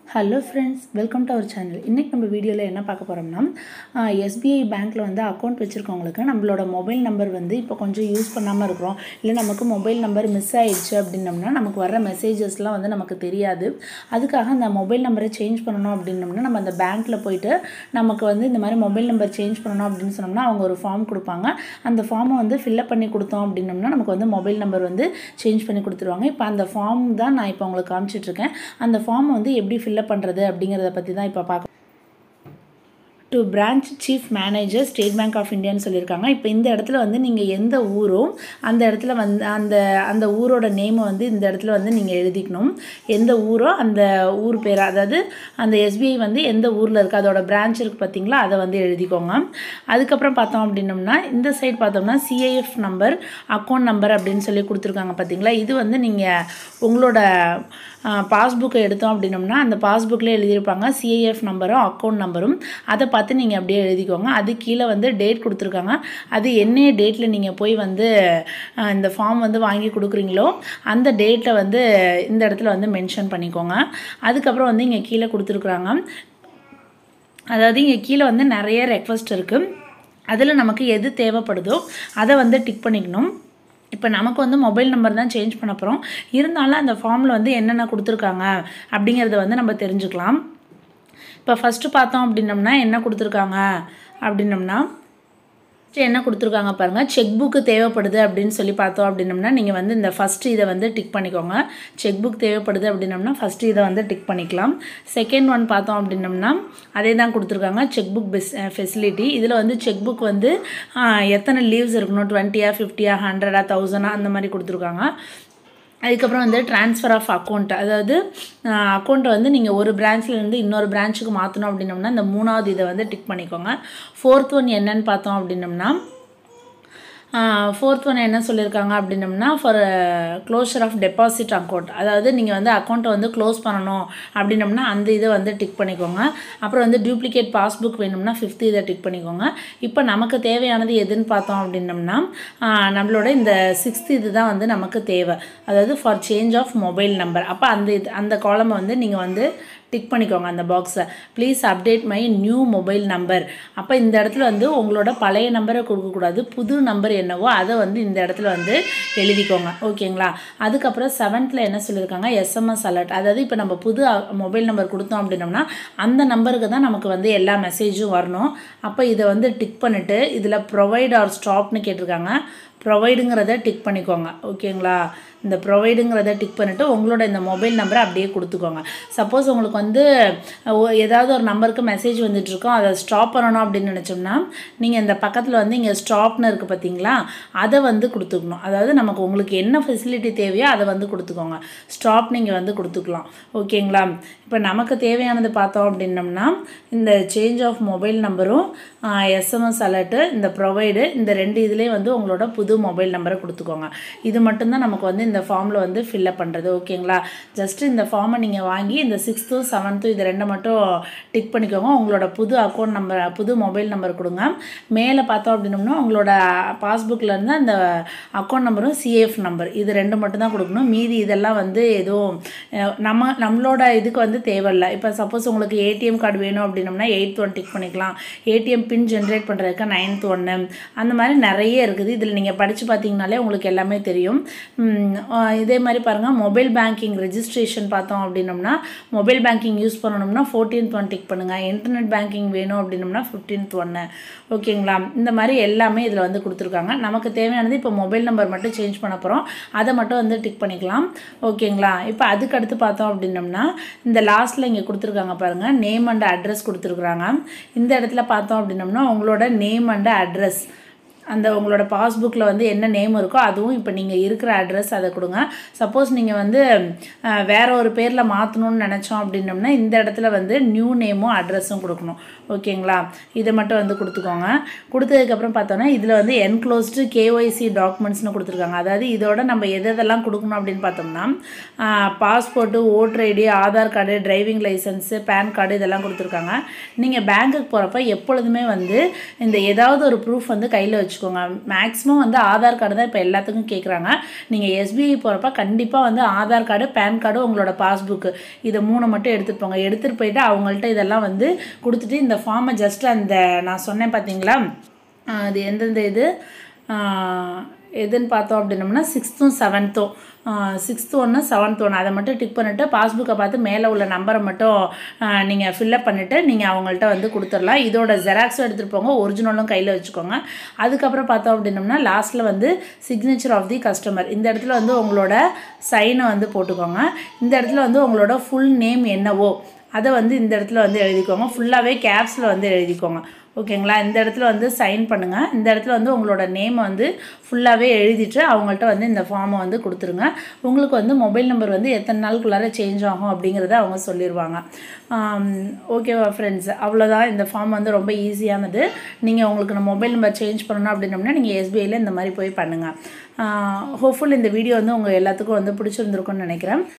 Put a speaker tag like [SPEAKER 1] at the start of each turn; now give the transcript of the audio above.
[SPEAKER 1] hello friends welcome to our channel இன்றைக்கி நம்ம வீடியோவில் என்ன பார்க்க போகிறோம்னா எஸ்பிஐ பேங்க்கில் வந்து அக்கௌண்ட் வச்சுருக்கவங்களுக்கு நம்மளோட மொபைல் நம்பர் வந்து இப்போ கொஞ்சம் யூஸ் பண்ணாமல் இருக்கிறோம் இல்லை நமக்கு மொபைல் நம்பர் மிஸ் ஆயிடுச்சு அப்படின்னம்னா நமக்கு வர மெசேஜஸ்லாம் வந்து நமக்கு தெரியாது அதுக்காக அந்த மொபைல் நம்பரை சேஞ்ச் பண்ணணும் அப்படின்னம்னா நம்ம அந்த பேங்க்கில் போயிட்டு நமக்கு வந்து இந்த மாதிரி மொபைல் நம்பர் சேஞ்ச் பண்ணணும் அப்படின்னு சொன்னோம்னா அவங்க ஒரு ஃபார்ம் கொடுப்பாங்க அந்த ஃபார்மை வந்து ஃபில்அப் பண்ணி கொடுத்தோம் அப்படின்னம்னா நமக்கு வந்து மொபைல் நம்பர் வந்து சேஞ்ச் பண்ணி கொடுத்துருவாங்க இப்போ அந்த ஃபார்ம் தான் நான் இப்போ உங்களுக்கு காமிச்சிட்ருக்கேன் அந்த ஃபார்மை வந்து எப்படி ஃபில்அப் பண்ணுறது அப்படிங்கிறத பற்றி தான் இப்போ பார்க்க to branch chief manager State Bank of இந்தியான்னு சொல்லியிருக்காங்க இப்போ இந்த இடத்துல வந்து நீங்கள் எந்த ஊரோ அந்த இடத்துல வந்து அந்த அந்த ஊரோட நேமை வந்து இந்த இடத்துல வந்து நீங்கள் எழுதிக்கணும் எந்த ஊரோ அந்த ஊர் பேர் அதாவது அந்த எஸ்பிஐ வந்து எந்த ஊரில் இருக்குது அதோட பிரான்ச் இருக்குது பார்த்தீங்களா அதை வந்து எழுதிக்கோங்க அதுக்கப்புறம் பார்த்தோம் அப்படின்னம்னா இந்த சைடு பார்த்தோம்னா சிஐஎஃப் நம்பர் அக்கௌண்ட் நம்பர் அப்படின்னு சொல்லி கொடுத்துருக்காங்க பார்த்தீங்களா இது வந்து நீங்கள் உங்களோட பாஸ்புக்கை எடுத்தோம் அப்படின்னம்னா அந்த பாஸ்புக்கில் எழுதியிருப்பாங்க சிஐஎஃப் நம்பரும் அக்கௌண்ட் நம்பரும் அதை பார்த்து நீங்கள் அப்படியே எழுதிக்கோங்க அது கீழே வந்து டேட் கொடுத்துருக்காங்க அது என்ன டேட்டில் நீங்கள் போய் வந்து இந்த ஃபார்ம் வந்து வாங்கி கொடுக்குறீங்களோ அந்த டேட்டை வந்து இந்த இடத்துல வந்து மென்ஷன் பண்ணிக்கோங்க அதுக்கப்புறம் வந்து இங்கே கீழே கொடுத்துருக்குறாங்க அதாவது இங்கே கீழே வந்து நிறைய ரெக்வஸ்ட் இருக்குது அதில் நமக்கு எது தேவைப்படுதோ அதை வந்து டிக் பண்ணிக்கணும் இப்போ நமக்கு வந்து மொபைல் நம்பர் தான் சேஞ்ச் பண்ண போகிறோம் இருந்தாலும் அந்த ஃபார்மில் வந்து என்னென்ன கொடுத்துருக்காங்க அப்படிங்கிறத வந்து நம்ம தெரிஞ்சுக்கலாம் இப்போ ஃபஸ்ட்டு பார்த்தோம் அப்படின்னம்னா என்ன கொடுத்துருக்காங்க அப்படின்னம்னா என்ன கொடுத்துருக்காங்க பாருங்கள் செக் புக்கு தேவைப்படுது அப்படின்னு சொல்லி பார்த்தோம் அப்படின்னம்னா நீங்கள் வந்து இந்த ஃபஸ்ட்டு இதை வந்து டிக் பண்ணிக்கோங்க செக் புக் தேவைப்படுது அப்படின்னம்னா ஃபஸ்ட்டு இதை வந்து டிக் பண்ணிக்கலாம் செகண்ட் ஒன் பார்த்தோம் அப்படின்னம்னா அதே தான் கொடுத்துருக்காங்க செக் புக் பெஸ் ஃபெசிலிட்டி இதில் வந்து செக் புக் வந்து எத்தனை லீவ்ஸ் இருக்கணும் டுவெண்ட்டியா ஃபிஃப்டியா ஹண்ட்ரடா தௌசண்டா அந்த மாதிரி கொடுத்துருக்காங்க அதுக்கப்புறம் வந்து ட்ரான்ஸ்ஃபர் ஆஃப் அக்கௌண்ட் அதாவது அக்கௌண்ட்டை வந்து நீங்கள் ஒரு பிரான்ச்லேருந்து இன்னொரு பிரான்ச்சுக்கு மாற்றணும் அப்படின்னம்னா இந்த மூணாவது இதை வந்து டிக் பண்ணிக்கோங்க ஃபோர்த் ஒன் என்னன்னு பார்த்தோம் அப்படின்னம்னா ஃபோர்த் ஒன் என்ன சொல்லியிருக்காங்க அப்படின்னம்னா for closure of deposit account அதாவது நீங்கள் வந்து அக்கௌண்ட்டை வந்து க்ளோஸ் பண்ணணும் அப்படின்னம்னா அந்த இதை வந்து டிக் பண்ணிக்கோங்க அப்புறம் வந்து டூப்ளிகேட் பாஸ்புக் வேணும்னா ஃபிஃப்த்து இதை டிக் பண்ணிக்கோங்க இப்போ நமக்கு தேவையானது எதுன்னு பார்த்தோம் அப்படின்னம்னா நம்மளோட இந்த சிக்ஸ்த் இது தான் வந்து நமக்கு தேவை அதாவது for change of mobile number அப்போ அந்த இது அந்த காலமை வந்து நீங்கள் வந்து டிக் பண்ணிக்கோங்க அந்த பாக்ஸை please update my new mobile number அப்போ இந்த இடத்துல வந்து உங்களோட பழைய நம்பரை கொடுக்கக்கூடாது புது நம்பர் என்னவோ அதை வந்து இந்த இடத்துல வந்து எழுதிக்கோங்க ஓகேங்களா அதுக்கப்புறம் செவன்த்தில் என்ன சொல்லியிருக்காங்க எஸ்எம்எஸ் அலர்ட் அதாவது இப்போ நம்ம புது மொபைல் நம்பர் கொடுத்தோம் அப்படின்னோம்னா அந்த நம்பருக்கு தான் நமக்கு வந்து எல்லா மெசேஜும் வரணும் அப்போ இதை வந்து டிக் பண்ணிவிட்டு இதில் ப்ரொவைட் ஆர் ஸ்டாப்னு கேட்டிருக்காங்க ப்ரொவைடுங்கிறத டிக் பண்ணிக்கோங்க ஓகேங்களா இந்த ப்ரொவைடுங்கிறத டிக் பண்ணிவிட்டு உங்களோட இந்த மொபைல் நம்பரை அப்படியே கொடுத்துக்கோங்க சப்போஸ் உங்களுக்கு வந்து ஏதாவது ஒரு நம்பருக்கு மெசேஜ் வந்துட்டுருக்கோம் அதை ஸ்டாப் பண்ணணும் அப்படின்னு நினச்சோம்னா நீங்கள் இந்த பக்கத்தில் வந்து இங்கே ஸ்டாப்னு இருக்குது பார்த்தீங்களா அதை வந்து கொடுத்துக்கணும் அதாவது நமக்கு உங்களுக்கு என்ன ஃபெசிலிட்டி தேவையோ அதை வந்து கொடுத்துக்கோங்க ஸ்டாப் நீங்கள் வந்து கொடுத்துக்கலாம் ஓகேங்களா இப்போ நமக்கு தேவையானது பார்த்தோம் அப்படின்னம்னா இந்த சேஞ்ச் ஆஃப் மொபைல் நம்பரும் எஸ்எம்எஸ் அலர்ட்டு இந்த ப்ரொவைடு இந்த ரெண்டு இதுலேயும் வந்து உங்களோட புது மொபைல் நம்பரை கொடுத்துக்கோங்க இது மட்டும்தான் நமக்கு வந்து இந்த ஃபார்மில் வந்து ஃபில்லப் பண்ணுறது ஓகேங்களா ஜஸ்ட்டு இந்த ஃபார்மை நீங்கள் வாங்கி இந்த சிக்ஸ்த்து செவன்த்து இது ரெண்டை மட்டும் டிக் பண்ணிக்கோங்க உங்களோட புது அக்கௌண்ட் நம்பர் புது மொபைல் நம்பர் கொடுங்க மேலே பார்த்தோம் அப்படின்னோம்னா உங்களோட பாஸ்புக்கில் இருந்து அந்த அக்கௌண்ட் நம்பரும் சிஎஃப் நம்பர் இது ரெண்டு மட்டும் தான் கொடுக்கணும் மீதி இதெல்லாம் வந்து எதுவும் நம்ம நம்மளோட இதுக்கு வந்து தேவையில்லை இப்போ சப்போஸ் உங்களுக்கு ஏடிஎம் கார்டு வேணும் அப்படின்னம்னா எயித் ஒன் டிக் பண்ணிக்கலாம் ஏடிஎம் பின் ஜென்ரேட் பண்ணுறதுக்கு நைன்த் ஒன்று அந்த மாதிரி நிறைய இருக்குது இதில் நீங்கள் படித்து பார்த்தீங்கனாலே உங்களுக்கு எல்லாமே தெரியும் இதே மாதிரி பாருங்கள் மொபைல் பேங்கிங் ரெஜிஸ்ட்ரேஷன் பார்த்தோம் அப்படின்னம்னா மொபைல் பேங்கிங் யூஸ் பண்ணணும்னா ஃபோர்டீன்த் ஒன் டிக் பண்ணுங்கள் இன்டர்நெட் பேங்கிங் வேணும் அப்படின்னம்னா ஃபிஃப்டீன்த் ஒன்று ஓகேங்களா இந்த மாதிரி எல்லாமே இதில் வந்து கொடுத்துருக்காங்க நமக்கு தேவையானது இப்போ மொபைல் நம்பர் மட்டும் சேஞ்ச் பண்ண போகிறோம் அதை மட்டும் வந்து டிக் பண்ணிக்கலாம் ஓகேங்களா இப்போ அதுக்கு அடுத்து பார்த்தோம் அப்படின்னம்னா இந்த லாஸ்ட்டில் இங்கே கொடுத்துருக்காங்க பாருங்கள் நேம் அண்ட் அட்ரஸ் கொடுத்துருக்குறாங்க இந்த இடத்துல பார்த்தோம் அப்படின்னம்னா உங்களோட நேம் அண்ட் அட்ரஸ் அந்த உங்களோட பாஸ்புக்கில் வந்து என்ன நேம் இருக்கோ அதுவும் இப்போ நீங்கள் இருக்கிற அட்ரஸ் அதை கொடுங்க சப்போஸ் நீங்கள் வந்து வேறு ஒரு பேரில் மாற்றணும்னு நினச்சோம் அப்படின்னோம்னா இந்த இடத்துல வந்து நியூ நேமும் அட்ரஸும் கொடுக்கணும் ஓகேங்களா இதை மட்டும் வந்து கொடுத்துக்கோங்க கொடுத்ததுக்கப்புறம் பார்த்தோன்னா இதில் வந்து என்க்ளோஸ்டு கேஒய்சி டாக்குமெண்ட்ஸ்னு கொடுத்துருக்காங்க அதாவது இதோட நம்ம எது எதெல்லாம் கொடுக்கணும் அப்படின்னு பார்த்தோம்னா passport voter ID Aadhaar card driving licence PAN card இதெல்லாம் கொடுத்துருக்காங்க நீங்கள் பேங்க்குக்கு போகிறப்ப எப்பொழுதுமே வந்து இந்த ஏதாவது ஒரு ப்ரூஃப் வந்து கையில் வச்சு வச்சுக்கோங்க மேக்ஸிமம் வந்து ஆதார் கார்டு தான் இப்போ எல்லாத்துக்கும் கேட்குறாங்க நீங்கள் எஸ்பிஐ போகிறப்ப கண்டிப்பாக வந்து ஆதார் கார்டு பேன் கார்டு உங்களோட பாஸ்புக்கு இதை மூணு மட்டும் எடுத்துகிட்டு போங்க எடுத்துகிட்டு போயிட்டு அவங்கள்ட்ட இதெல்லாம் வந்து கொடுத்துட்டு இந்த ஃபார்மை ஜஸ்ட் அந்த நான் சொன்னேன் பார்த்தீங்களா ஆஹ் அது எந்தெந்த இது ஆஹ் எதுன்னு பார்த்தோம் அப்படின்னம்னா சிக்ஸ்த்தும் செவன்த்தும் சிக்ஸ்த்து ஒன்று செவன்த் ஒன்று அதை மட்டும் டிக் பண்ணிவிட்டு பாஸ்புக்கை பார்த்து மேலே உள்ள நம்பரை மட்டும் நீங்கள் ஃபில்லப் பண்ணிவிட்டு நீங்கள் அவங்கள்ட்ட வந்து கொடுத்துடலாம் இதோட ஜெராக்ஸும் எடுத்துகிட்டு போங்க ஒரிஜினலும் கையில் வச்சுக்கோங்க அதுக்கப்புறம் பார்த்தோம் அப்படின்னம்னா லாஸ்ட்டில் வந்து சிக்னேச்சர் ஆஃப் தி கஸ்டமர் இந்த இடத்துல வந்து உங்களோட சைனை வந்து போட்டுக்கோங்க இந்த இடத்துல வந்து உங்களோட ஃபுல் நேம் என்னவோ அதை வந்து இந்த இடத்துல வந்து எழுதிக்கோங்க ஃபுல்லாகவே கேப்ஸில் வந்து எழுதிக்கோங்க ஓகேங்களா இந்த இடத்துல வந்து சைன் பண்ணுங்கள் இந்த இடத்துல வந்து உங்களோட நேம் வந்து ஃபுல்லாகவே எழுதிட்டு அவங்கள்ட்ட வந்து இந்த ஃபார்மை வந்து கொடுத்துருங்க உங்களுக்கு வந்து மொபைல் நம்பர் வந்து எத்தனை நாளுக்குள்ளார சேஞ்ச் ஆகும் அப்படிங்கிறத அவங்க சொல்லிடுவாங்க ஓகேவா ஃப்ரெண்ட்ஸ் அவ்வளோதான் இந்த ஃபார்ம் வந்து ரொம்ப ஈஸியானது நீங்கள் உங்களுக்கு நான் மொபைல் நம்பர் சேஞ்ச் பண்ணணும் அப்படின்னம்னா நீங்கள் எஸ்பிஐயில் இந்த மாதிரி போய் பண்ணுங்கள் ஹோப்ஃபுல் இந்த வீடியோ வந்து உங்கள் எல்லாத்துக்கும் வந்து பிடிச்சிருந்துருக்கும்னு நினைக்கிறேன்